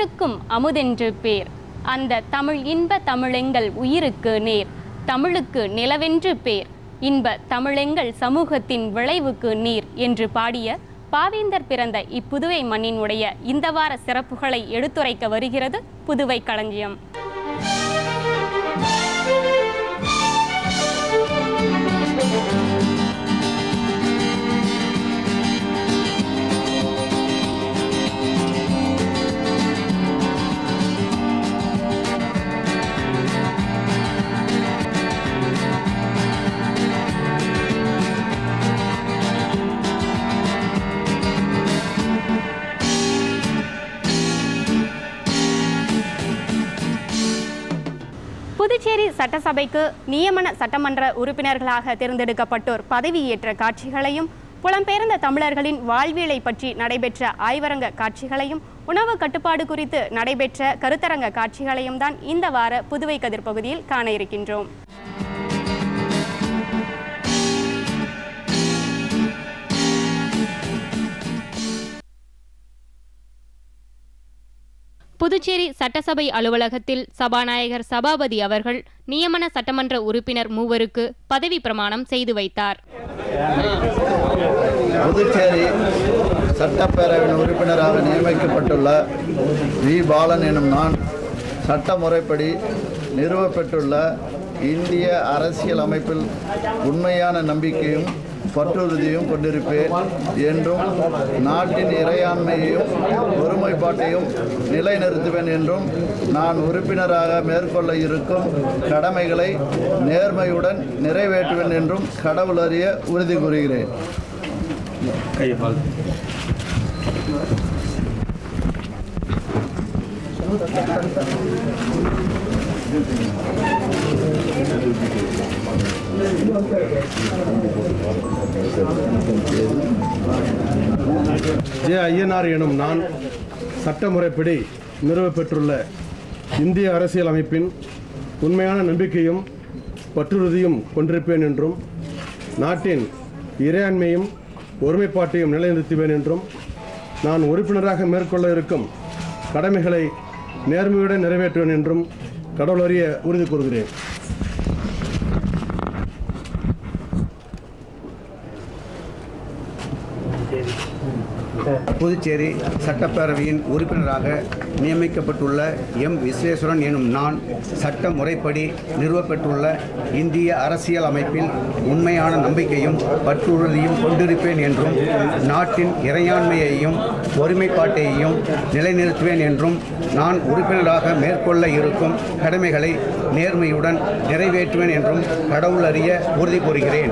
தமிழுக்கும் அமுதென்று பேர் அந்த தமிழ் இன்ப தமிழெங்கள் உயிருக்கு நேர் தமிழுக்கு நிலவென்று பேர் இன்ப தமிழெங்கள் சமூகத்தின் விளைவுக்கு நீர் என்று பாடிய பாவேந்தர் பிறந்த இப்புதுவை மண்ணினுடைய இந்த வார சிறப்புகளை எடுத்துரைக்க வருகிறது புதுவை களஞ்சியம் புதுச்சேரி சட்டசபைக்கு நியமன சட்டமன்ற உறுப்பினர்களாக தேர்ந்தெடுக்கப்பட்டோர் பதவியேற்ற காட்சிகளையும் புலம்பெயர்ந்த தமிழர்களின் வாழ்வியலை பற்றி நடைபெற்ற ஆய்வரங்க காட்சிகளையும் உணவு கட்டுப்பாடு குறித்து நடைபெற்ற கருத்தரங்க காட்சிகளையும் தான் இந்த வார புதுவை கதிர் பகுதியில் காண இருக்கின்றோம் புதுச்சேரி சட்டசபை அலுவலகத்தில் சபாநாயகர் சபாபதி அவர்கள் நியமன சட்டமன்ற உறுப்பினர் மூவருக்கு பதவி பிரமாணம் செய்து வைத்தார் புதுச்சேரி சட்டப்பேரவையின் உறுப்பினராக நியமிக்கப்பட்டுள்ள வி பாலன் எனும் நான் சட்ட முறைப்படி நிறுவப்பெற்றுள்ள இந்திய அரசியல் அமைப்பில் உண்மையான நம்பிக்கையும் பற்றுறுதியும் கொண்டிருப்பேன் என்றும் நாட்டின் இறையாண்மையையும் ஒருமைப்பாட்டையும் நிலைநிறுத்துவேன் என்றும் நான் உறுப்பினராக மேற்கொள்ள இருக்கும் கடமைகளை நேர்மையுடன் நிறைவேற்றுவேன் என்றும் கடவுள் அறிய உறுதி கூறுகிறேன் ஜே ஐயனார் எனும் நான் சட்டமுறைப்படி நிறுவப்பெற்றுள்ள இந்திய அரசியல் அமைப்பின் உண்மையான நம்பிக்கையும் பற்றுறுதியும் கொண்டிருப்பேன் என்றும் நாட்டின் இறையாண்மையும் ஒருமைப்பாட்டையும் நிலைநிறுத்துவேன் என்றும் நான் உறுப்பினராக மேற்கொள்ள இருக்கும் கடமைகளை நேர்மையுடன் நிறைவேற்றுவேன் என்றும் கடவுளறிய உறுதி கூறுகிறேன் புதுச்சேரி சட்டப்பேரவையின் உறுப்பினராக நியமிக்கப்பட்டுள்ள எம் விஸ்வேஸ்வரன் எனும் நான் சட்ட முறைப்படி நிறுவப்பெற்றுள்ள இந்திய அரசியல் அமைப்பில் உண்மையான நம்பிக்கையும் பற்றுறுதியும் கொண்டிருப்பேன் என்றும் நாட்டின் இறையாண்மையையும் ஒருமைப்பாட்டையும் நிலைநிறுத்துவேன் என்றும் நான் உறுப்பினராக மேற்கொள்ள இருக்கும் கடமைகளை நேர்மையுடன் நிறைவேற்றுவேன் என்றும் கடவுள் அறிய உறுதி கூறுகிறேன்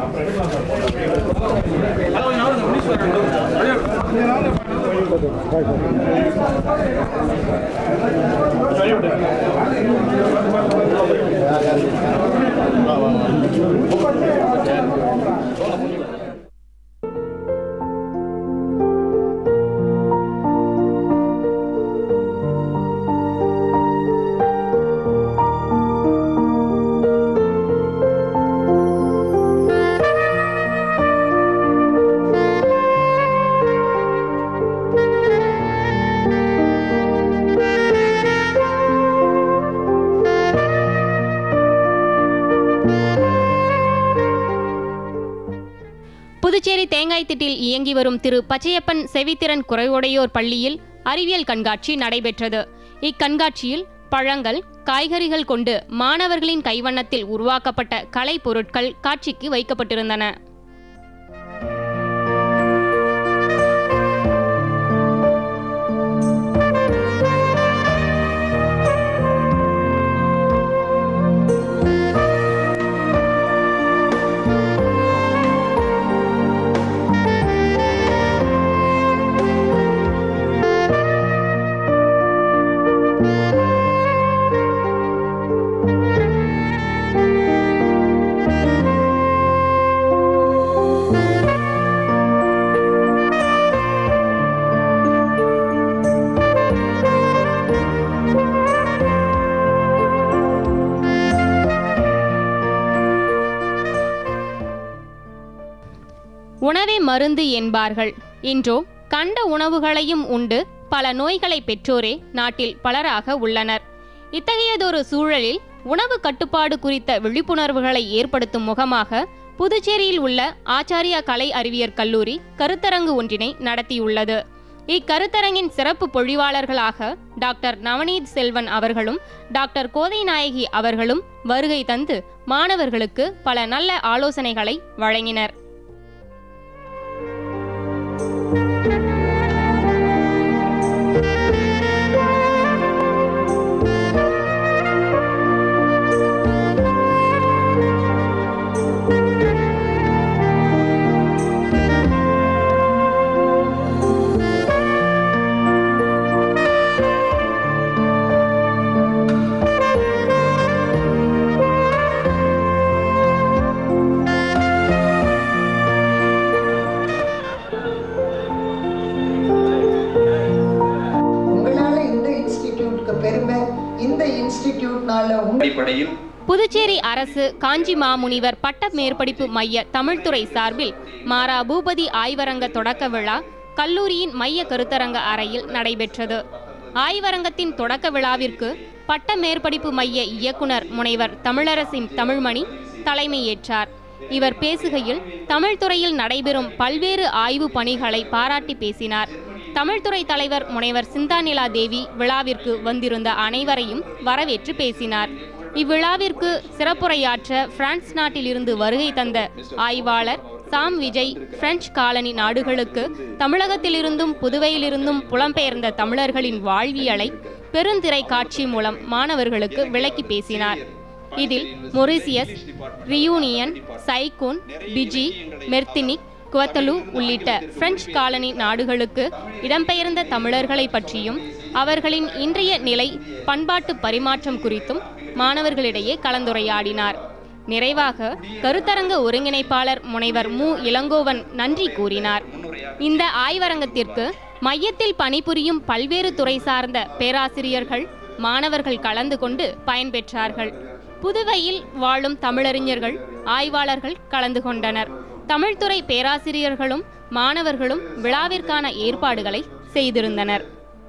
புதுச்சேரி தேங்காய்த்திட்டில் இயங்கி வரும் திரு பச்சையப்பன் செவித்திறன் குறைவுடையோர் பள்ளியில் அறிவியல் கண்காட்சி நடைபெற்றது இக்கண்காட்சியில் பழங்கள் காய்கறிகள் கொண்டு மாணவர்களின் கைவண்ணத்தில் உருவாக்கப்பட்ட கலைப் பொருட்கள் காட்சிக்கு வைக்கப்பட்டிருந்தன உணவே மருந்து என்பார்கள் இன்றோ கண்ட உணவுகளையும் உண்டு பல நோய்களை பெற்றோரே நாட்டில் பலராக உள்ளனர் இத்தகையதொரு சூழலில் உணவு கட்டுப்பாடு குறித்த விழிப்புணர்வுகளை ஏற்படுத்தும் முகமாக புதுச்சேரியில் உள்ள ஆச்சாரியா கலை அறிவியற் கல்லூரி கருத்தரங்கு ஒன்றினை நடத்தியுள்ளது இக்கருத்தரங்கின் சிறப்பு பொழிவாளர்களாக டாக்டர் நவநீத் செல்வன் அவர்களும் டாக்டர் கோதை நாயகி அவர்களும் வருகை தந்து மாணவர்களுக்கு பல நல்ல ஆலோசனைகளை வழங்கினர் உங்களால இந்த இன்ஸ்டிடியூட்க்கு பெருமை இந்த இன்ஸ்டிடியூட்னால உங்க அடிப்படையில் புதுச்சேரி அரசு காஞ்சி மாமுனிவர் பட்ட மேற்படிப்பு மைய தமிழ்துறை சார்பில் மாரா பூபதி ஆய்வரங்க தொடக்க விழா கல்லூரியின் மைய கருத்தரங்க அறையில் நடைபெற்றது ஆய்வரங்கத்தின் தொடக்க விழாவிற்கு பட்ட மேற்படிப்பு மைய இயக்குனர் முனைவர் தமிழரசின் தமிழ்மணி தலைமையேற்றார் இவர் பேசுகையில் தமிழ்துறையில் நடைபெறும் பல்வேறு ஆய்வு பணிகளை பாராட்டி பேசினார் தமிழ்துறை தலைவர் முனைவர் சிந்தாநிலா தேவி விழாவிற்கு வந்திருந்த அனைவரையும் வரவேற்று பேசினார் இவ்விழாவிற்கு சிறப்புரையாற்ற பிரான்ஸ் நாட்டிலிருந்து வருகை தந்த ஆய்வாளர் சாம் விஜய் பிரெஞ்சு காலனி நாடுகளுக்கு தமிழகத்திலிருந்தும் புதுவையிலிருந்தும் புலம்பெயர்ந்த தமிழர்களின் வாழ்வியலை பெருந்திரை காட்சி மூலம் மாணவர்களுக்கு விளக்கி பேசினார் இதில் Mauritius Reunion Saigon Fiji Martinique Guadeloupe உள்ளிட்ட பிரெஞ்சு காலனி நாடுகளுக்கு இடம்பெயர்ந்த தமிழர்களை பற்றியும் அவர்களின் இன்றைய நிலை பண்பாட்டு பரிமாற்றம் குறித்தும் மாணவர்களிடையே கலந்துரையாடினார் நிறைவாக கருத்தரங்க ஒருங்கிணைப்பாளர் முனைவர் மு இளங்கோவன் நன்றி கூறினார் இந்த ஆய்வரங்கத்திற்கு மையத்தில் பணிபுரியும் பல்வேறு துறை சார்ந்த பேராசிரியர்கள் மாணவர்கள் கலந்து கொண்டு பயன்பெற்றார்கள் புதுவையில் வாழும் தமிழறிஞர்கள் ஆய்வாளர்கள் கலந்து கொண்டனர் தமிழ்துறை பேராசிரியர்களும் மாணவர்களும் விழாவிற்கான ஏற்பாடுகளை செய்திருந்தனர்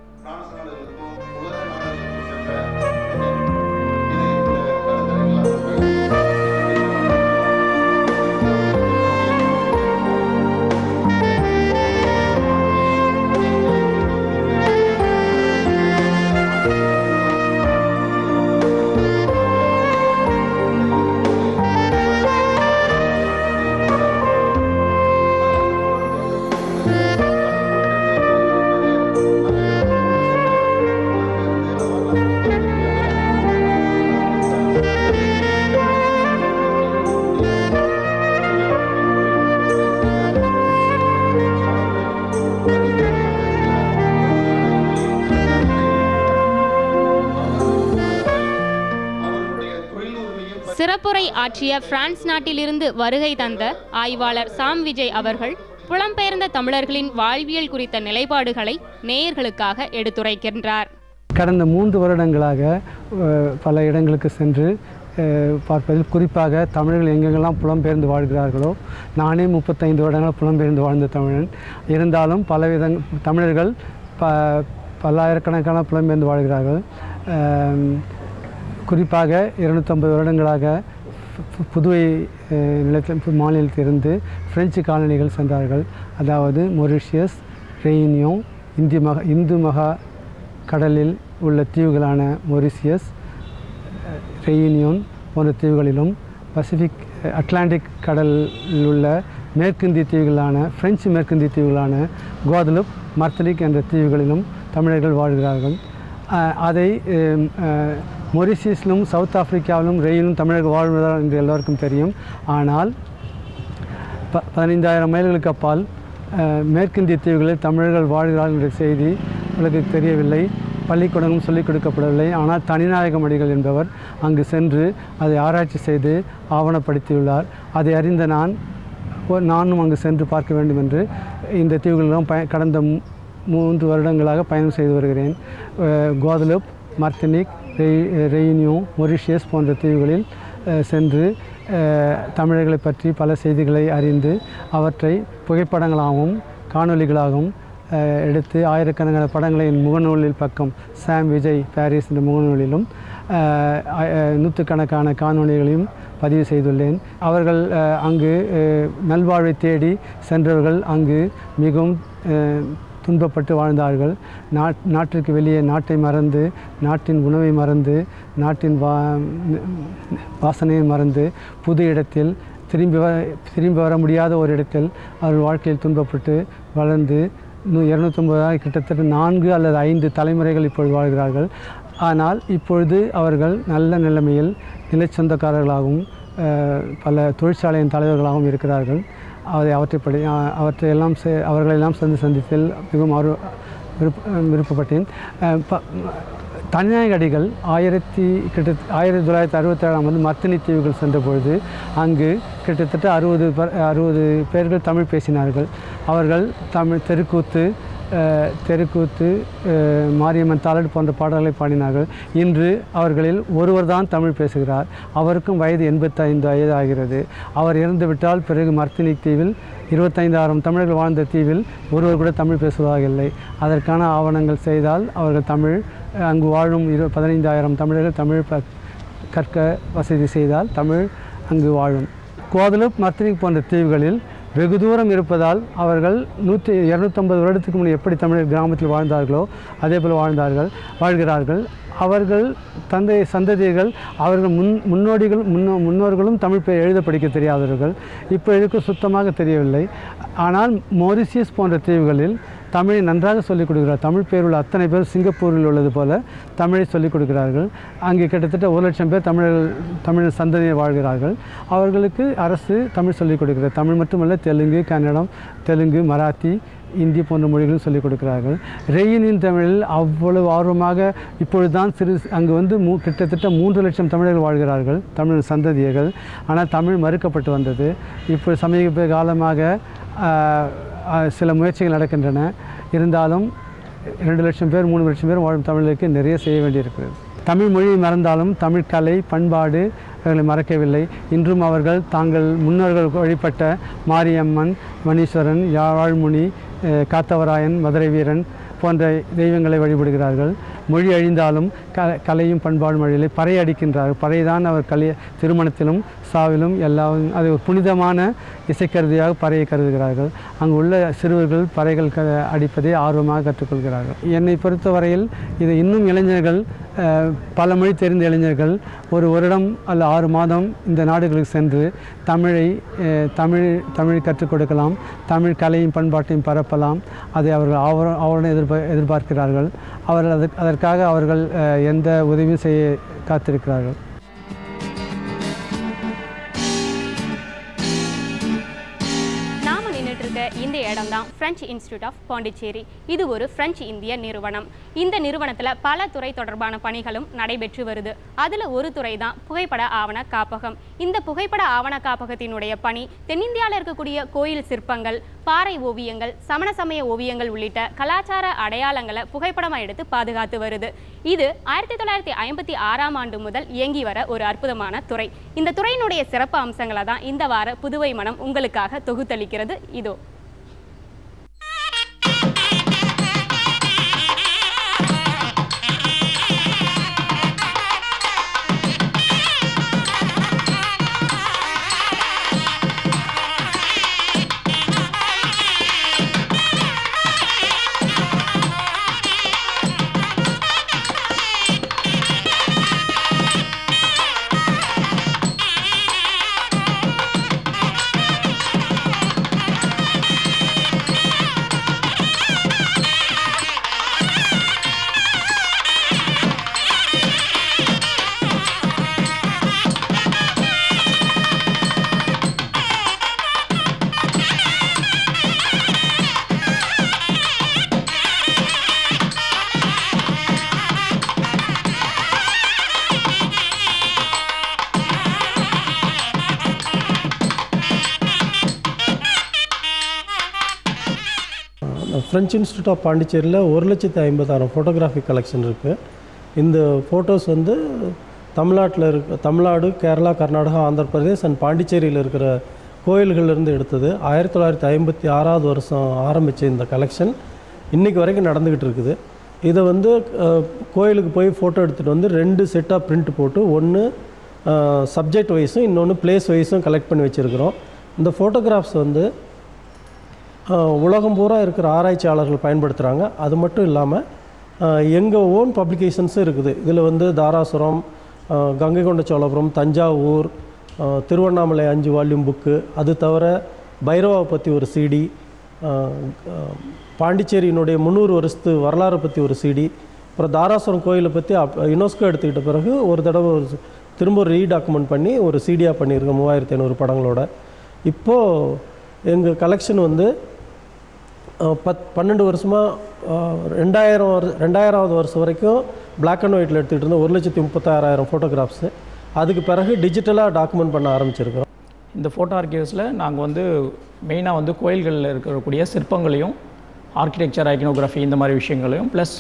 சிறப்புரை ஆற்றிய பிரான்ஸ் நாட்டிலிருந்து வருகை தந்த ஆய்வாளர் சாம் விஜய் அவர்கள் புலம்பெயர்ந்த தமிழர்களின் வாழ்வியல் குறித்த நிலைப்பாடுகளை நேயர்களுக்காக எடுத்துரைக்கின்றார் கடந்த மூன்று வருடங்களாக அஹ், பல இடங்களுக்கு சென்று அஹ், பார்ப்பதில் குறிப்பாக தமிழர்கள் எங்கெங்கெல்லாம் புலம்பெயர்ந்து வாழ்கிறார்களோ நானே முப்பத்தைந்து வருடங்கள் புலம்பெயர்ந்து வாழ்ந்த தமிழன் இருந்தாலும் பலவித தமிழர்கள் ப பல்லாயிரக்கணக்கான புலம்பெயர்ந்து வாழ்கிறார்கள் அஹ், குறிப்பாக இருநூற்றம்பது வருடங்களாக பு- புதுவை அஹ், நிலத்தில் பு- மாநிலத்திலிருந்து பிரெஞ்சு காலனிகள் சென்றார்கள் அதாவது மொரிஷியஸ் ரெயினியோ இந்திய மகா இந்து மகா கடலில் உள்ள தீவுகளான மொரிசியஸ் ரெயூனியன் போன்ற தீவுகளிலும் பசிபிக் அட்லாண்டிக் கடலில் உள்ள மேற்கிந்திய தீவுகளான பிரெஞ்சு மேற்கிந்திய தீவுகளான குவாதலுப் மர்த்தனிக் என்ற தீவுகளிலும் தமிழர்கள் வாழ்கிறார்கள் அஹ், அதை அஹ், அஹ், மொரிசியஸிலும் சவுத் ஆப்பிரிக்காவிலும் ரெயிலும் தமிழர்கள் வாழ்வதால் என்று எல்லோருக்கும் தெரியும் ஆனால் ப பதினைந்தாயிரம் மைல்களுக்கு அப்பால் அஹ், மேற்கிந்திய தீவுகளில் தமிழர்கள் வாழ்கிறார்கள் என்ற செய்தி உலகுக்கு தெரியவில்லை பள்ளிக்கூடங்களும் சொல்லிக் கொடுக்கப்படவில்லை ஆனால் தனிநாயகம் அடிகள் என்பவர் அங்கு சென்று அதை ஆராய்ச்சி செய்து ஆவணப்படுத்தியுள்ளார் அதை அறிந்த நான் ஒரு- நானும் அங்கு சென்று பார்க்க வேண்டும் என்று இந்த தீவுகளிலும் பய கடந்த மூ- மூன்று வருடங்களாக பயணம் செய்து வருகிறேன் அஹ், குவாதலுப் மர்த்தினிக் ரெய் ரெயினியோ மொரிஷியஸ் போன்ற தீவுகளில் அஹ், சென்று அஹ், தமிழர்களை பற்றி பல செய்திகளை அறிந்து அவற்றை புகைப்படங்களாகவும் காணொளிகளாகவும் அஹ், எடுத்து ஆயிரக்கணக்கான படங்களை என் முகநூலில் பக்கம் சாம் விஜய் பாரிஸ் என்ற முகநூலிலும் அஹ், ஆ- அஹ், நூற்றுக்கணக்கான காணொளிகளையும் பதிவு செய்துள்ளேன் அவர்கள் அஹ், அங்கு அஹ், நல்வாழ்வை தேடி சென்றவர்கள் அங்கு மிகவும் அஹ், துன்பப்பட்டு வாழ்ந்தார்கள் நாட் நாட்டிற்கு வெளியே நாட்டை மறந்து நாட்டின் உணவை மறந்து நாட்டின் வா வாசனையை மறந்து புது இடத்தில் திரும்பி வ திரும்பி வர முடியாத ஒரு இடத்தில் அவர்கள் வாழ்க்கையில் துன்பப்பட்டு வளர்ந்து நூ இரநூத்தொம்பது கிட்டத்தட்ட நான்கு அல்லது ஐந்து தலைமுறைகள் இப்பொழுது வாழ்கிறார்கள் ஆனால் இப்பொழுது அவர்கள் நல்ல நிலைமையில் நிலச்சொந்தக்காரர்களாகவும் அஹ், பல தொழிற்சாலையின் தலைவர்களாகவும் இருக்கிறார்கள் அதை அவற்றை படி அஹ், அவற்றையெல்லாம் செ அவர்களெல்லாம் சந்தி சந்தித்தில் மிகவும் ஆர்வ விருப்ப விருப்பப்பட்டேன் அஹ், ப தனிநாயக அடிகள் ஆயிரத்தி கிட்ட ஆயிரத்தி தொள்ளாயிரத்தி அறுபத்தேழாம் ஆண்டு மத்தனி தீவுகள் சென்றபொழுது அங்கு கிட்டத்தட்ட அறுபது அறுபது பேர்கள் தமிழ் பேசினார்கள் அவர்கள் தமிழ் தெருக்கூத்து அஹ், தெருக்கூத்து அஹ், மாரியம்மன் தாளடு போன்ற பாடல்களை பாடினார்கள் இன்று அவர்களில் ஒருவர் தான் தமிழ் பேசுகிறார் அவருக்கும் வயது எண்பத்தைந்து வயது ஆகிறது அவர் இறந்துவிட்டால் பிறகு மர்த்தினி தீவில் இருபத்தைந்தாயிரம் தமிழர்கள் வாழ்ந்த தீவில் ஒருவர் கூட தமிழ் பேசுவதாக இல்லை அதற்கான ஆவணங்கள் செய்தால் அவர்கள் தமிழ் அஹ், அங்கு வாழும் இரு பதினைந்தாயிரம் தமிழர்கள் தமிழ் ப கற்க வசதி செய்தால் தமிழ் அங்கு வாழும் குவாதலூப் மர்த்தினிக் போன்ற தீவுகளில் வெகு தூரம் இருப்பதால் அவர்கள் நூற்றி இரநூத்தம்பது வருடத்துக்கு முன் எப்படி தமிழர் கிராமத்தில் வாழ்ந்தார்களோ அதே போல் வாழ்ந்தார்கள் வாழ்கிறார்கள் அவர்கள் தந்தை சந்ததியர்கள் அவர்கள் முன் முன்னோடிகள் முன்னோ முன்னோர்களும் தமிழ் பெயர் எழுத படிக்க தெரியாதவர்கள் இப்போ எழுக்க சுத்தமாக தெரியவில்லை ஆனால் மொரிசியஸ் போன்ற தீவுகளில் தமிழை நன்றாக சொல்லிக் கொடுக்கிறார் தமிழ் பேர் உள்ள அத்தனை பேர் சிங்கப்பூரில் உள்ளது போல தமிழை சொல்லிக் கொடுக்கிறார்கள் அங்கே கிட்டத்தட்ட ஒரு லட்சம் பேர் தமிழர்கள் தமிழ் சந்ததியை வாழ்கிறார்கள் அவர்களுக்கு அரசு தமிழ் சொல்லிக் கொடுக்கிறது தமிழ் மட்டுமல்ல தெலுங்கு கன்னடம் தெலுங்கு மராத்தி இந்தி போன்ற மொழிகளும் சொல்லிக் கொடுக்கிறார்கள் ரெயினின் தமிழில் அவ்வளவு ஆர்வமாக இப்பொழுதுதான் சிறு அங்கு வந்து மூ கிட்டத்தட்ட மூன்று லட்சம் தமிழர்கள் வாழ்கிறார்கள் தமிழ் சந்ததியர்கள் ஆனால் தமிழ் மறுக்கப்பட்டு வந்தது இப்போ சமீப காலமாக ஆஹ், ஆஹ், சில முயற்சிகள் நடக்கின்றன இருந்தாலும் ரெண்டு லட்சம் பேர் மூணு லட்சம் பேர் வாழும் தமிழுக்கு நிறைய செய்ய வேண்டியிருக்கிறது தமிழ் மொழியை மறந்தாலும் தமிழ் கலை பண்பாடு அவர்களை மறக்கவில்லை இன்றும் அவர்கள் தாங்கள் முன்னோர்கள் வழிபட்ட மாரியம்மன் மணீஸ்வரன் யாழ்முனி அஹ், காத்தவராயன் மதுரை வீரன் போன்ற தெய்வங்களை வழிபடுகிறார்கள் மொழி அழிந்தாலும் க கலையும் பண்பாடும் வழியிலே பறை அடிக்கின்றார்கள் பறை தான் அவர் கலை திருமணத்திலும் சாவிலும் எல்லாம் அது ஒரு புனிதமான இசைக்கருதியாக பறையை கருதுகிறார்கள் அங்கு உள்ள சிறுவர்கள் பறைகள் க அடிப்பதை ஆர்வமாக கற்றுக்கொள்கிறார்கள் என்னை பொறுத்தவரையில் இது இன்னும் இளைஞர்கள் அஹ், பல மொழி தெரிந்த இளைஞர்கள் ஒரு வருடம் அல்ல ஆறு மாதம் இந்த நாடுகளுக்கு சென்று தமிழை அஹ், தமிழ் தமிழ் கற்றுக் கொடுக்கலாம் தமிழ் கலையும் பண்பாட்டையும் பரப்பலாம் அதை அவர்கள் ஆவர ஆவலுடன் எதிர்பார் எதிர்பார்க்கிறார்கள் அவர்கள் அதற்கு அதற்காக அவர்கள் அஹ், எந்த உதவியும் செய்ய காத்திருக்கிறார்கள் நாம நின்றுட்டு இருக்க இந்த இடம் தான் பிரெஞ்ச் இன்ஸ்டியூட் ஆஃப் பாண்டிச்சேரி இது ஒரு பிரெஞ்சு இந்திய நிறுவனம் இந்த நிறுவனத்துல பல துறை தொடர்பான பணிகளும் நடைபெற்று வருது அதுல ஒரு துறை தான் புகைப்பட ஆவண காப்பகம் இந்த புகைப்பட ஆவண காப்பகத்தினுடைய பணி தென்னிந்தியாவில் இருக்கக்கூடிய கோயில் சிற்பங்கள் பாறை ஓவியங்கள் சமண சமய ஓவியங்கள் உள்ளிட்ட கலாச்சார அடையாளங்களை புகைப்படமா எடுத்து பாதுகாத்து வருது இது ஆயிரத்தி தொள்ளாயிரத்தி ஐம்பத்தி ஆறாம் ஆண்டு முதல் இயங்கி வர ஒரு அற்புதமான துறை இந்த துறையினுடைய சிறப்பு அம்சங்களை தான் இந்த வார புதுவை மனம் உங்களுக்காக தொகுத்தளிக்கிறது இதோ ஃப்ரெஞ்ச் இன்ஸ்டியூட் ஆஃப் பாண்டிச்சேரியில் ஒரு லட்சத்தி ஐம்பதாயிரம் ஃபோட்டோகிராஃபி கலெக்ஷன் இருக்குது இந்த ஃபோட்டோஸ் வந்து தமிழ்நாட்டில் இருக்க தமிழ்நாடு கேரளா கர்நாடகா ஆந்திர பிரதேஷ் அண்ட் பாண்டிச்சேரியில் இருக்கிற கோயில்கள்லேருந்து எடுத்தது ஆயிரத்தி தொள்ளாயிரத்தி ஐம்பத்தி ஆறாவது வருஷம் ஆரம்பித்த இந்த கலெக்ஷன் இன்றைக்கி வரைக்கும் நடந்துக்கிட்டு இருக்குது இதை வந்து அஹ், கோயிலுக்கு போய் ஃபோட்டோ எடுத்துகிட்டு வந்து ரெண்டு செட்டாக பிரிண்ட் போட்டு ஒன்று சப்ஜெக்ட் வைஸும் இன்னொன்று பிளேஸ் வைஸும் கலெக்ட் பண்ணி வச்சுருக்கிறோம் இந்த ஃபோட்டோகிராஃப்ஸ் வந்து ஆஹ் உலகம் பூரா இருக்கிற ஆராய்ச்சியாளர்கள் பயன்படுத்துகிறாங்க அது மட்டும் இல்லாமல் எங்கள் ஓன் பப்ளிகேஷன்ஸும் இருக்குது இதில் வந்து தாராசுரம் ஆஹ் கங்கை கொண்ட சோழபுரம் தஞ்சாவூர் ஆஹ் திருவண்ணாமலை அஞ்சு வால்யூம் புக்கு அது தவிர பைரவாவை பற்றி ஒரு சிடி பாண்டிச்சேரியினுடைய முந்நூறு வருஷத்து வரலாறை பற்றி ஒரு சிடி அப்புறம் தாராசுரம் கோயிலை பற்றி அப் யுனெஸ்கோ எடுத்துக்கிட்ட பிறகு ஒரு தடவை ஒரு சி- திரும்ப ஒரு ரீடாக்குமெண்ட் பண்ணி ஒரு சிடியாக பண்ணியிருக்கோம் மூவாயிரத்தி ஐநூறு படங்களோட இப்போது எங்கள் கலெக்ஷன் வந்து அஹ், பத் பன்னெண்டு வருஷமாக ரெண்டாயிரம் வரு ரெண்டாயிராவது வருஷம் வரைக்கும் Black அண்ட் ஒயிட்டில் எடுத்துகிட்டு இருந்தோம் ஒரு லட்சத்தி முப்பத்தாறாயிரம் ஃபோட்டோகிராஃப்ஸு அதுக்கு பிறகு டிஜிட்டலாக டாக்குமெண்ட் பண்ண ஆரம்பிச்சிருக்கிறோம் இந்த ஃபோட்டோ ஆர்கிவ்ஸில் நாங்கள் வந்து மெயினாக வந்து கோயில்களில் இருக்கக்கூடிய சிற்பங்களையும் ஆர்கிடெக்சர் ஐக்கனோகிராஃபி இந்த மாதிரி விஷயங்களையும் ப்ளஸ்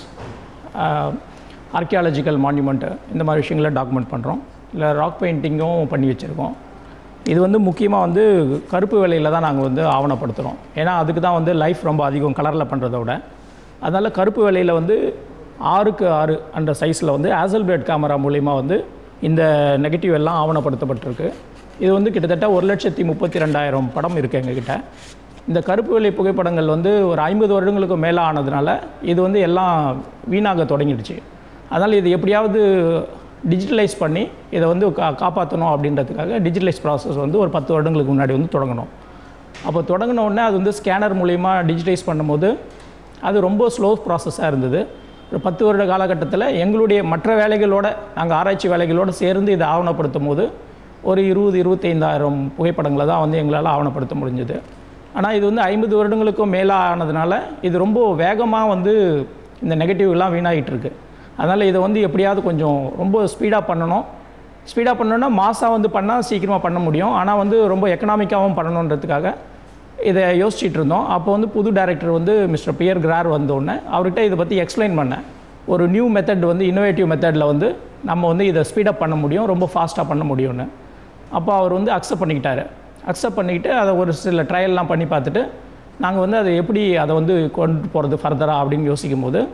ஆர்கியாலஜிக்கல் மான்யூமெண்ட்டு இந்த மாதிரி விஷயங்களை டாக்குமெண்ட் பண்ணுறோம் இல்லை ராக் பெயிண்டிங்கும் பண்ணி வச்சுருக்கோம் இது வந்து முக்கியமாக வந்து கருப்பு வேலையில் தான் நாங்கள் வந்து ஆவணப்படுத்துகிறோம் ஏன்னா அதுக்கு தான் வந்து லைஃப் ரொம்ப அதிகம் கலரில் பண்ணுறத விட அதனால் கருப்பு வேலையில் வந்து ஆறுக்கு ஆறு அந்த சைஸில் வந்து ஆசல்பிளேட் கேமரா மூலிமா வந்து இந்த நெகட்டிவ் எல்லாம் ஆவணப்படுத்தப்பட்டிருக்கு இது வந்து கிட்டத்தட்ட ஒரு லட்சத்தி முப்பத்தி ரெண்டாயிரம் படம் இருக்குது எங்ககிட்ட இந்த கருப்பு வெள்ளை புகைப்படங்கள் வந்து ஒரு ஐம்பது வருடங்களுக்கு மேலே ஆனதுனால இது வந்து எல்லாம் வீணாக தொடங்கிடுச்சு அதனால் இது எப்படியாவது டிஜிட்டலைஸ் பண்ணி இதை வந்து கா காப்பாற்றணும் அப்படின்றதுக்காக டிஜிட்டலைஸ் ப்ராசஸ் வந்து ஒரு பத்து வருடங்களுக்கு முன்னாடி வந்து தொடங்கணும் அப்போ தொடங்கின உடனே அது வந்து ஸ்கேனர் மூலிமா டிஜிட்டைஸ் பண்ணும்போது அது ரொம்ப ஸ்லோ ப்ராசஸாக இருந்தது ஒரு பத்து வருட காலகட்டத்தில் எங்களுடைய மற்ற வேலைகளோட நாங்கள் ஆராய்ச்சி வேலைகளோடு சேர்ந்து இதை ஆவணப்படுத்தும் போது ஒரு இருபது இருபத்தைந்தாயிரம் புகைப்படங்களை தான் வந்து எங்களால் ஆவணப்படுத்த முடிஞ்சது ஆனால் இது வந்து ஐம்பது வருடங்களுக்கும் மேலே ஆனதுனால இது ரொம்ப வேகமாக வந்து இந்த நெகட்டிவ்லாம் வீணாகிட்டு இருக்கு அதனால் இதை வந்து எப்படியாவது கொஞ்சம் ரொம்ப ஸ்பீடாக பண்ணணும் ஸ்பீடாக பண்ணணும்னா மாதம் வந்து பண்ணால் சீக்கிரமாக பண்ண முடியும் ஆனால் வந்து ரொம்ப எக்கனாமிக்காகவும் பண்ணணுன்றதுக்காக இதை யோசிச்சுட்டு இருந்தோம் அப்போ வந்து புது டைரக்டர் வந்து மிஸ்டர் பியர் கிரார் வந்தோடனே அவர்கிட்ட இதை பற்றி எக்ஸ்பிளைன் பண்ணேன் ஒரு நியூ மெத்தட் வந்து இன்னோவேட்டிவ் மெத்தடில் வந்து நம்ம வந்து இதை ஸ்பீடப் பண்ண முடியும் ரொம்ப ஃபாஸ்ட்டாக பண்ண முடியும்னு அப்போ அவர் வந்து அக்செப்ட் பண்ணிக்கிட்டாரு அக்செப்ட் பண்ணிக்கிட்டு அதை ஒரு சில ட்ரையல்லாம் பண்ணி பார்த்துட்டு நாங்கள் வந்து அதை எப்படி அதை வந்து கொண்டு போகிறது ஃபர்தராக அப்படின்னு யோசிக்கும் போது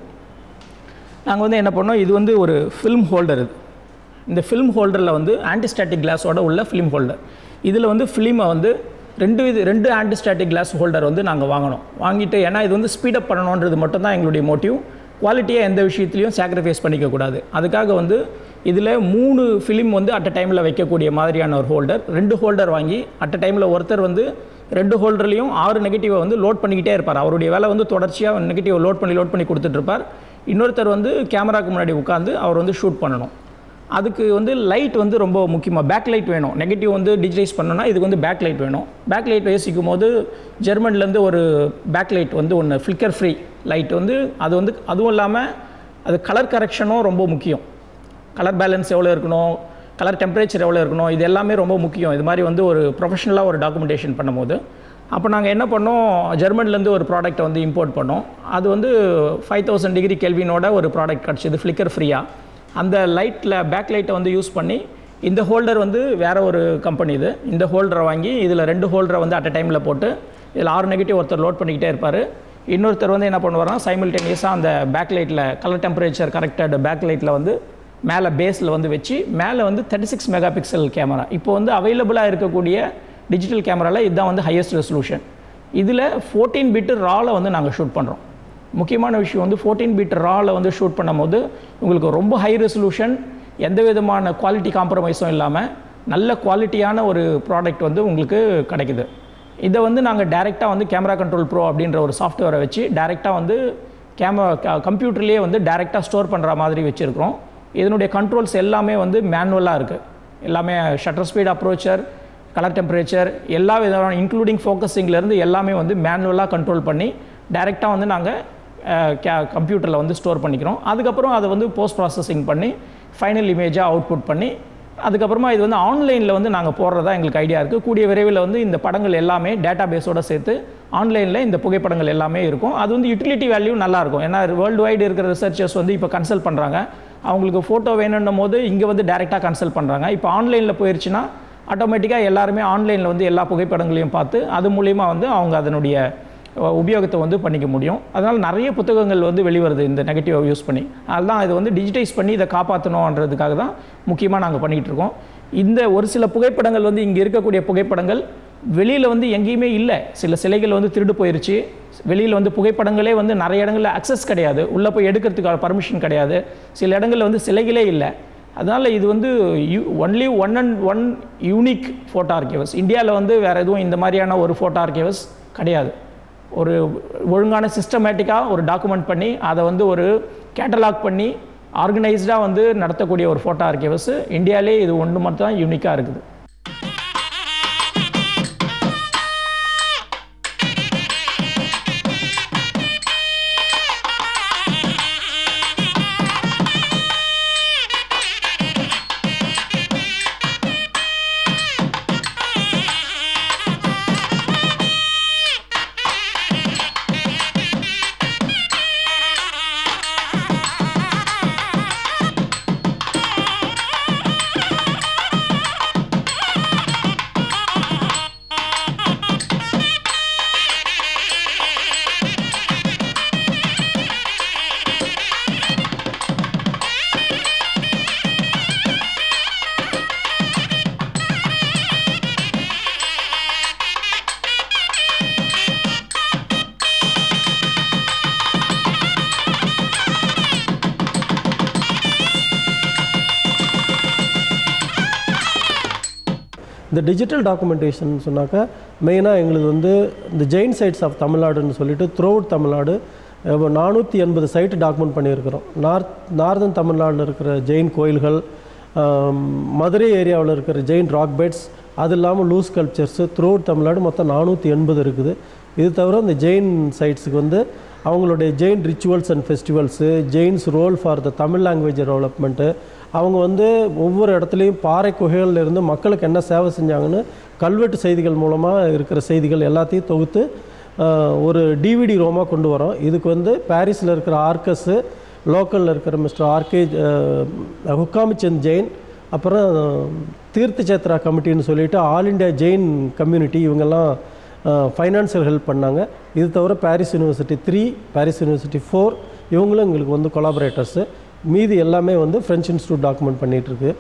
நாங்கள் வந்து என்ன பண்ணோம் இது வந்து ஒரு ஃபில்ம் ஹோல்டர் இது இந்த ஃபில்ம் ஹோல்டரில் வந்து ஆன்டிஸ்டாட்டிக் கிளாஸோட உள்ள ஃபிலிம் ஹோல்டர் இதில் வந்து ஃபிலிமை வந்து ரெண்டு இது ரெண்டு ஆன்டிஸ்டாட்டிக் கிளாஸ் ஹோல்டர் வந்து நாங்கள் வாங்கினோம் வாங்கிட்டு ஏன்னா இது வந்து ஸ்பீடப் பண்ணணுன்றது மட்டும் தான் எங்களுடைய மோட்டிவ் குவாலிட்டியை எந்த விஷயத்துலையும் சாக்ரிஃபைஸ் பண்ணிக்கக்கூடாது அதுக்காக வந்து இதில் மூணு ஃபிலிம் வந்து அட் அ டைமில் வைக்கக்கூடிய மாதிரியான ஒரு ஹோல்டர் ரெண்டு ஹோல்டர் வாங்கி அட் அ டைமில் ஒருத்தர் வந்து ரெண்டு ஹோல்டர்லேயும் ஆறு நெகட்டிவை வந்து லோட் பண்ணிக்கிட்டே இருப்பார் அவருடைய வேலை வந்து தொடர்ச்சியாக நெகட்டிவை லோட் பண்ணி லோட் பண்ணி கொடுத்துட்ருப்பார் இன்னொருத்தர் வந்து கேமராக்கு முன்னாடி உட்காந்து அவர் வந்து ஷூட் பண்ணணும் அதுக்கு வந்து லைட் வந்து ரொம்ப முக்கியமாக பேக் லைட் வேணும் நெகட்டிவ் வந்து டிஜிட்டைஸ் பண்ணணும்னா இதுக்கு வந்து பேக் லைட் வேணும் பேக் லைட் யோசிக்கும் போது ஜெர்மன்லேருந்து ஒரு பேக் லைட் வந்து ஒன்று ஃப்ளிக்கர் ஃப்ரீ லைட் வந்து அது வந்து அதுவும் இல்லாமல் அது கலர் கரெக்ஷனும் ரொம்ப முக்கியம் கலர் பேலன்ஸ் எவ்வளோ இருக்கணும் கலர் டெம்பரேச்சர் எவ்வளோ இருக்கணும் இது எல்லாமே ரொம்ப முக்கியம் இது மாதிரி வந்து ஒரு ப்ரொஃபஷனலாக ஒரு டாக்குமெண்டேஷன் பண்ணும்போது அப்போ நாங்கள் என்ன பண்ணோம் ஜெர்மன்லேருந்து ஒரு ப்ராடக்ட்டை வந்து இம்போர்ட் பண்ணோம் அது வந்து ஃபைவ் தௌசண்ட் டிகிரி கெல்வினோட ஒரு ப்ராடக்ட் கிடச்சிது ஃப்ளிக்கர் ஃப்ரீயாக அந்த லைட்டில் பேக் லைட்டை வந்து யூஸ் பண்ணி இந்த ஹோல்டர் வந்து வேறு ஒரு கம்பெனி இது இந்த ஹோல்டரை வாங்கி இதில் ரெண்டு ஹோல்டரை வந்து அட் அ டைமில் போட்டு இதில் ஆறு நெகட்டிவ் ஒருத்தர் லோட் பண்ணிக்கிட்டே இருப்பார் இன்னொருத்தர் வந்து என்ன பண்ணுவார்னா சைமில்டேனியஸாக அந்த பேக் லைட்டில் கலர் டெம்பரேச்சர் கரெக்டட் பேக் லைட்டில் வந்து மேலே பேஸில் வந்து வச்சு மேலே வந்து thirty six mega pixel camera இப்போ வந்து அவைலபிளாக இருக்கக்கூடிய டிஜிட்டல் கேமராவில் இதுதான் வந்து ஹையஸ்ட் ரெசல்யூஷன் இதில் ஃபோர்டீன் பிட்டு ராவில் வந்து நாங்கள் ஷூட் பண்ணுறோம் முக்கியமான விஷயம் வந்து ஃபோர்டீன் பிட் ராவில் வந்து ஷூட் பண்ணும்போது உங்களுக்கு ரொம்ப ஹை ரெசல்யூஷன் எந்த விதமான குவாலிட்டி காம்ப்ரமைஸும் இல்லாமல் நல்ல குவாலிட்டியான ஒரு ப்ராடக்ட் வந்து உங்களுக்கு கிடைக்குது இதை வந்து நாங்கள் டேரெக்டாக வந்து கேமரா கண்ட்ரோல் ப்ரோ அப்படின்ற ஒரு சாஃப்ட்வேரை வச்சு டேரெக்டாக வந்து கேமரா கம்ப்யூட்டர்லேயே வந்து டேரெக்டாக ஸ்டோர் பண்ணுற மாதிரி வச்சுருக்கிறோம் இதனுடைய கண்ட்ரோல்ஸ் எல்லாமே வந்து மேனுவலாக இருக்குது எல்லாமே shutter speed aperture colour temperature எல்லா விதமான இன்க்ளூடிங் ஃபோக்கஸிங்லேருந்து எல்லாமே வந்து மேனுவலாக கண்ட்ரோல் பண்ணி டைரெக்டாக வந்து நாங்கள் கே கம்ப்யூட்டரில் வந்து ஸ்டோர் பண்ணிக்கிறோம் அதுக்கப்புறம் அதை வந்து போஸ்ட் ப்ராசஸிங் பண்ணி ஃபைனல் இமேஜாக அவுட்புட் பண்ணி அதுக்கப்புறமா இது வந்து ஆன்லைனில் வந்து நாங்கள் போடுறதா எங்களுக்கு ஐடியா இருக்குது கூடிய விரைவில் வந்து இந்த படங்கள் எல்லாமே டேட்டா பேஸோடு சேர்த்து ஆன்லைனில் இந்த புகைப்படங்கள் எல்லாமே இருக்கும் அது வந்து யூட்டிலிட்டி வேல்யூ நல்லாயிருக்கும் ஏன்னா வேர்ல்டு வைடு இருக்கிற ரிசர்ச்சர்ஸ் வந்து இப்போ கன்சல்ட் பண்ணுறாங்க அவங்களுக்கு ஃபோட்டோ வேணுன்னும் போது இங்கே வந்து டேரெக்டாக கன்சல்ட் பண்ணுறாங்க இப்போ ஆன்லைனில் போயிடுச்சுன்னா ஆட்டோமேட்டிக்காக எல்லாருமே ஆன்லைனில் வந்து எல்லா புகைப்படங்களையும் பார்த்து அது மூலிமா வந்து அவங்க அதனுடைய அஹ், உபயோகத்தை வந்து பண்ணிக்க முடியும் அதனால் நிறைய புத்தகங்கள் வந்து வெளிவருது இந்த நெகட்டிவை யூஸ் பண்ணி அதுதான் இது வந்து டிஜிட்டைஸ் பண்ணி இதை காப்பாற்றணுன்றதுக்காக தான் முக்கியமாக நாங்கள் பண்ணிகிட்டு இருக்கோம் இந்த ஒரு சில புகைப்படங்கள் வந்து இங்கே இருக்கக்கூடிய புகைப்படங்கள் வெளியில் வந்து எங்கேயுமே இல்லை சில சிலைகள் வந்து திருடு போயிருச்சு வெளியில் வந்து புகைப்படங்களே வந்து நிறைய இடங்களில் அக்சஸ் கிடையாது உள்ளே போய் எடுக்கிறதுக்கான பர்மிஷன் கிடையாது சில இடங்களில் வந்து சிலைகளே இல்லை அதனால் இது வந்து you only one and one unique photo archives இந்தியாவில் வந்து வேறு எதுவும் இந்த மாதிரியான ஒரு ஃபோட்டோ ஆர்கிவஸ் கிடையாது ஒரு ஒழுங்கான சிஸ்டமேட்டிக்காக ஒரு டாக்குமெண்ட் பண்ணி அதை வந்து ஒரு கேட்டலாக் பண்ணி ஆர்கனைஸ்டாக வந்து நடத்தக்கூடிய ஒரு ஃபோட்டோ ஆர்கிவஸ் இந்தியாவிலே இது ஒன்று மட்டும் தான் யூனிக்காக இருக்குது இந்த டிஜிட்டல் டாக்குமெண்டேஷன் சொன்னாக்கா மெயினாக எங்களுக்கு வந்து இந்த ஜெயின் சைட்ஸ் ஆஃப் தமிழ்நாடுன்னு சொல்லிட்டு த்ரூ தமிழ்நாடு நானூற்றி எண்பது சைட்டு டாக்குமெண்ட் பண்ணியிருக்கிறோம் நார்த் நார்தன் தமிழ்நாட்டில் இருக்கிற ஜெயின் கோயில்கள் ஆம், மதுரை ஏரியாவில் இருக்கிற ஜெயின் ராக் பெட்ஸ் அது இல்லாமல் லூஸ் கல்ச்சர்ஸு த்ரூ தமிழ்நாடு மொத்தம் நானூற்றி எண்பது இருக்குது இது தவிர இந்த ஜெயின் சைட்ஸுக்கு வந்து அவங்களுடைய Jain rituals and festivals Jains role for the Tamil language development அவங்க வந்து ஒவ்வொரு இடத்துலையும் பாறை குகைகள்ல இருந்து மக்களுக்கு என்ன சேவை செஞ்சாங்கன்னு கல்வெட்டு செய்திகள் மூலமாக இருக்கிற செய்திகள் எல்லாத்தையும் தொகுத்து ஆஹ், ஒரு டிவிடி ரோமாக கொண்டு வரோம் இதுக்கு வந்து பாரிஸில் இருக்கிற ஆர்கஸு லோக்கலில் இருக்கிற மிஸ்டர் ஆர்கே ஹுக்காமிச்சந்த் ஜெயின் அப்புறம் தீர்த்த சேத்ரா கமிட்டின்னு சொல்லிட்டு ஆல் இண்டியா ஜெயின் கம்யூனிட்டி இவங்கெல்லாம் ஃபைனான்சியல் ஹெல்ப் பண்ணாங்க இது தவிர Paris university three Paris university four இவங்களும் எங்களுக்கு வந்து கொலாபரேட்டர்ஸு மீதி எல்லாமே வந்து ஃப்ரெஞ்ச் இன்ஸ்டியூட் டாக்குமெண்ட் பண்ணிகிட்ருக்கு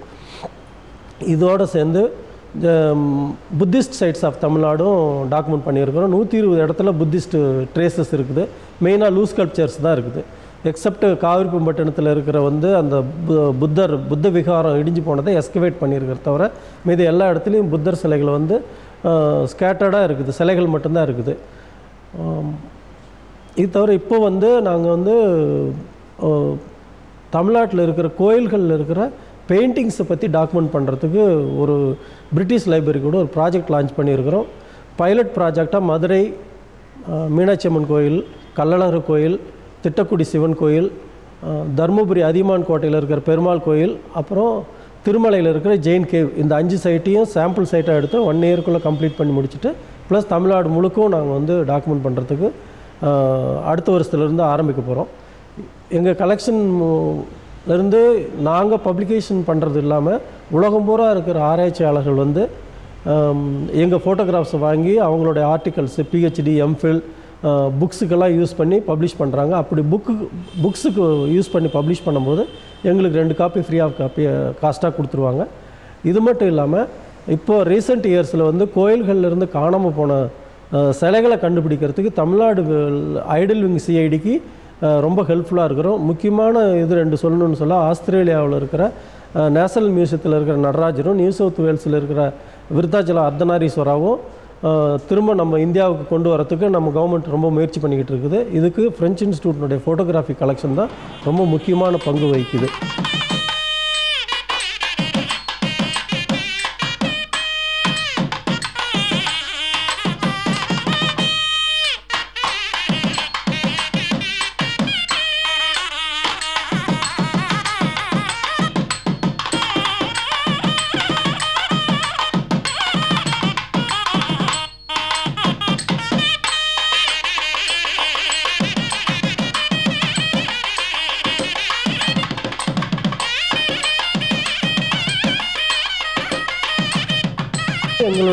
இதோடு சேர்ந்து புத்திஸ்ட் சைட்ஸ் ஆஃப் தமிழ்நாடும் டாக்குமெண்ட் பண்ணியிருக்கிறோம் நூற்றி இருபது இடத்துல புத்திஸ்ட் ட்ரேசஸ் இருக்குது மெயினாக லூஸ் கல்ச்சர்ஸ் தான் இருக்குது எக்ஸப்ட் காவிரிப்பம்பட்டினத்தில் இருக்கிற வந்து அந்த பு- புத்தர் புத்த விகாரம் இடிஞ்சு போனதை எஸ்கவேட் பண்ணியிருக்கிற தவிர மீதி எல்லா இடத்துலையும் புத்தர் சிலைகள் வந்து ஸ்கேட்டர்டாக இருக்குது சிலைகள் மட்டும்தான் இருக்குது ஆம், இது தவிர இப்போ வந்து நாங்கள் வந்து அஹ், தமிழ்நாட்டில் இருக்கிற கோயில்களில் இருக்கிற பெயிண்டிங்ஸை பற்றி டாக்குமெண்ட் பண்ணுறதுக்கு ஒரு பிரிட்டிஷ் லைப்ரரி கூட ஒரு ப்ராஜெக்ட் லான்ச் பண்ணியிருக்கிறோம் பைலட் ப்ராஜெக்டாக மதுரை அஹ், மீனாட்சி அம்மன் கோயில் கள்ளழகர் கோயில் திட்டக்குடி சிவன் கோயில் அஹ், தருமபுரி அதியமான் கோட்டையில் இருக்கிற பெருமாள் கோயில் அப்புறம் திருமலையில் இருக்கிற ஜெயின் கேவ் இந்த அஞ்சு சைட்டையும் சாம்பிள் சைட்டாக எடுத்து ஒன் இயர்க்குள்ளே கம்ப்ளீட் பண்ணி முடிச்சுட்டு ப்ளஸ் தமிழ்நாடு முழுக்கும் நாங்கள் வந்து டாக்குமெண்ட் பண்ணுறதுக்கு அடுத்த வருஷத்துலேருந்து ஆரம்பிக்க போகிறோம் எங்கள் கலெக்ஷன் இருந்து நாங்கள் பப்ளிகேஷன் பண்ணுறது இல்லாமல் உலகம் பூரா இருக்கிற ஆராய்ச்சியாளர்கள் வந்து எங்கள் ஃபோட்டோகிராஃப்ஸை வாங்கி அவங்களுடைய ஆர்டிகல்ஸு பிஹெச்டி எம்ஃபில் புக்ஸுக்கெல்லாம் யூஸ் பண்ணி பப்ளிஷ் பண்ணுறாங்க அப்படி புக்கு புக்ஸுக்கு யூஸ் பண்ணி பப்ளிஷ் பண்ணும்போது எங்களுக்கு ரெண்டு காப்பி ஃப்ரீ ஆஃப் காப்பி காஸ்ட்டாக கொடுத்துருவாங்க இது மட்டும் இல்லாமல் இப்போ ரீசெண்ட் இயர்ஸில் வந்து கோயில்கள்ல இருந்து காணாமல் போன அஹ், சிலைகளை கண்டுபிடிக்கிறதுக்கு தமிழ்நாடு ஐடல் விங் சிஐடிக்கு ரொம்ப ஹெல்ப்ஃபுல்லாக இருக்கிறோம் முக்கியமான இது ரெண்டு சொல்லணும்னு சொல்ல ஆஸ்திரேலியாவில் இருக்கிற நேஷனல் மியூசியத்தில் இருக்கிற நடராஜரும் நியூ சவுத் வேல்ஸில் இருக்கிற விருத்தாச்சலம் அர்த்தநாரீஸ்வராவும் அஹ், திரும்ப நம்ம இந்தியாவுக்கு கொண்டு வரத்துக்கு நம்ம கவர்மெண்ட் ரொம்ப முயற்சி பண்ணிக்கிட்டு இருக்குது இதுக்கு ஃப்ரெஞ்ச் இன்ஸ்டியூட்னுடைய ஃபோட்டோகிராஃபி கலெக்ஷன் தான் ரொம்ப முக்கியமான பங்கு வகிக்குது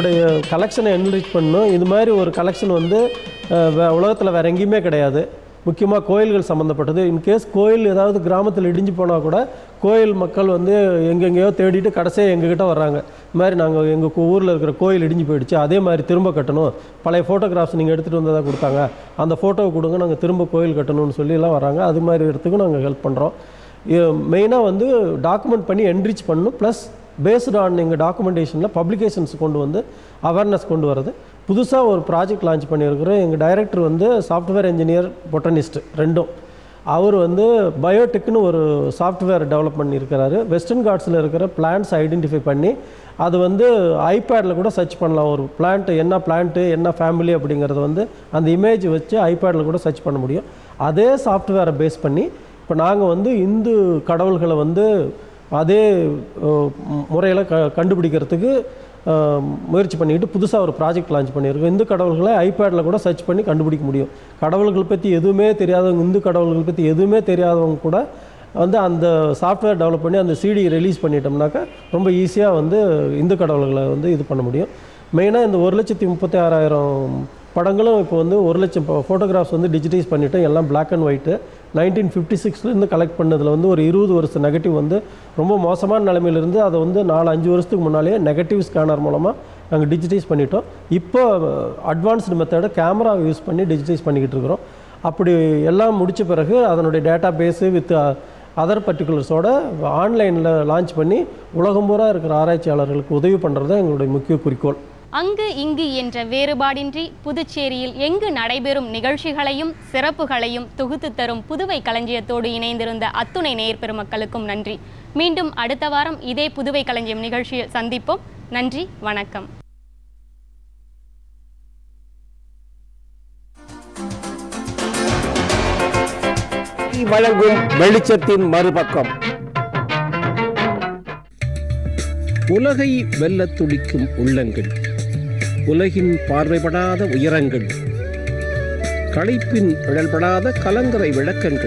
நம்மளுடைய கலெக்ஷனை என்ரிச் பண்ணணும் இது மாதிரி ஒரு கலெக்ஷன் வந்து உலகத்தில் வேறு எங்கேயுமே கிடையாது முக்கியமாக கோயில்கள் சம்மந்தப்பட்டது இன்கேஸ் கோயில் ஏதாவது கிராமத்தில் இடிஞ்சு போனால் கூட கோயில் மக்கள் வந்து எங்கெங்கேயோ தேடிட்டு கடைசியாக எங்ககிட்ட வர்றாங்க இந்த மாதிரி நாங்கள் எங்கள் ஊரில் இருக்கிற கோயில் இடிஞ்சு போயிடுச்சு அதே மாதிரி திரும்ப கட்டணும் பழைய ஃபோட்டோகிராஃப்ஸ் நீங்கள் எடுத்துகிட்டு வந்ததாக கொடுத்தாங்க அந்த ஃபோட்டோவை கொடுங்க நாங்கள் திரும்ப கோயில் கட்டணும்னு சொல்லி எல்லாம் வராங்க அது மாதிரி இடத்துக்கும் நாங்கள் ஹெல்ப் பண்ணுறோம் மெயினாக வந்து டாக்குமெண்ட் பண்ணி என்ரிச் பண்ணணும் ப்ளஸ் பேஸ்டு ஆன் எங்கள் டாக்குமெண்டேஷனில் பப்ளிகேஷன்ஸ் கொண்டு வந்து அவேர்னஸ் கொண்டு வரது புதுசாக ஒரு ப்ராஜெக்ட் லான்ச் பண்ணியிருக்கிறோம் எங்கள் டைரக்டர் வந்து சாஃப்ட்வேர் இன்ஜினியர் பொட்டனிஸ்ட் ரெண்டும் அவர் வந்து பயோடெக்னு ஒரு சாஃப்ட்வேர் டெவலப் பண்ணியிருக்கிறாரு வெஸ்டர்ன் காட்ஸில் இருக்கிற பிளான்ட்ஸ் ஐடென்டிஃபை பண்ணி அது வந்து ஐபேடில் கூட சர்ச் பண்ணலாம் ஒரு பிளான்ட் என்ன பிளான்ட்டு என்ன ஃபேமிலி அப்படிங்கிறத வந்து அந்த இமேஜ் வச்சு ஐபேடில் கூட சர்ச் பண்ண முடியும் அதே சாஃப்ட்வேரை பேஸ் பண்ணி இப்போ நாங்கள் வந்து இந்து கடவுள்களை வந்து அதே முறையில் க கண்டுபிடிக்கிறதுக்கு அஹ், முயற்சி பண்ணிக்கிட்டு புதுசாக ஒரு ப்ராஜெக்ட் லான்ச் பண்ணியிருக்கோம் இந்து கடவுள்களை ஐபேடில் கூட சர்ச் பண்ணி கண்டுபிடிக்க முடியும் கடவுள்கள் பற்றி எதுவுமே தெரியாதவங்க இந்து கடவுள்கள் பற்றி எதுவுமே தெரியாதவங்க கூட வந்து அந்த சாஃப்ட்வேர் டெவலப் பண்ணி அந்த சிடி ரிலீஸ் பண்ணிட்டோம்னாக்கா ரொம்ப ஈஸியாக வந்து இந்து கடவுள்களை வந்து இது பண்ண முடியும் மெயினாக இந்த ஒரு லட்சத்தி முப்பத்தி ஆறாயிரம் படங்களும் இப்போ வந்து ஒரு லட்சம் ஃபோட்டோகிராஃப்ஸ் வந்து டிஜிட்டைஸ் பண்ணிட்டோம் எல்லாம் Black and white nineteen fifty சிக்ஸ்லேருந்து கலெக்ட் பண்ணதில் வந்து ஒரு இருபது வருஷம் நெகட்டிவ் வந்து ரொம்ப மோசமான நிலைமையிலிருந்து அதை வந்து நாலு அஞ்சு வருஷத்துக்கு முன்னாலேயே நெகட்டிவ் ஸ்கேனர் மூலமாக நாங்கள் டிஜிட்டைஸ் பண்ணிட்டோம் இப்போ அட்வான்ஸ்டு மெத்தடை கேமரா யூஸ் பண்ணி டிஜிட்டைஸ் பண்ணிக்கிட்டு இருக்கிறோம் அப்படி எல்லாம் முடித்த பிறகு அதனுடைய டேட்டா பேஸு வித் அதர் பர்டிகுலர்ஸோட ஆன்லைனில் லான்ச் பண்ணி உலகம் பூரா இருக்கிற ஆராய்ச்சியாளர்களுக்கு உதவி பண்ணுறது தான் எங்களுடைய முக்கிய குறிக்கோள் அங்கு இங்கு என்ற வேறுபாடின்றி புதுச்சேரியில் எங்கு நடைபெறும் நிகழ்ச்சிகளையும் சிறப்புகளையும் தொகுத்து தரும் புதுவை களஞ்சியத்தோடு இணைந்திருந்த அத்துணை நேயர் பெருமக்களுக்கும் நன்றி மீண்டும் அடுத்த வாரம் இதே புதுவை களஞ்சியம் நிகழ்ச்சியில் சந்திப்போம் நன்றி வணக்கம் வழங்கும் வெளிச்சத்தின் மறுபக்கம் உலகை வெல்லத் துடிக்கும் உள்ளங்கள் உலகின் பார்வைப்படாத உயரங்கள் களைப்பின் நிழல்படாத கலங்கரை விளக்கங்கள்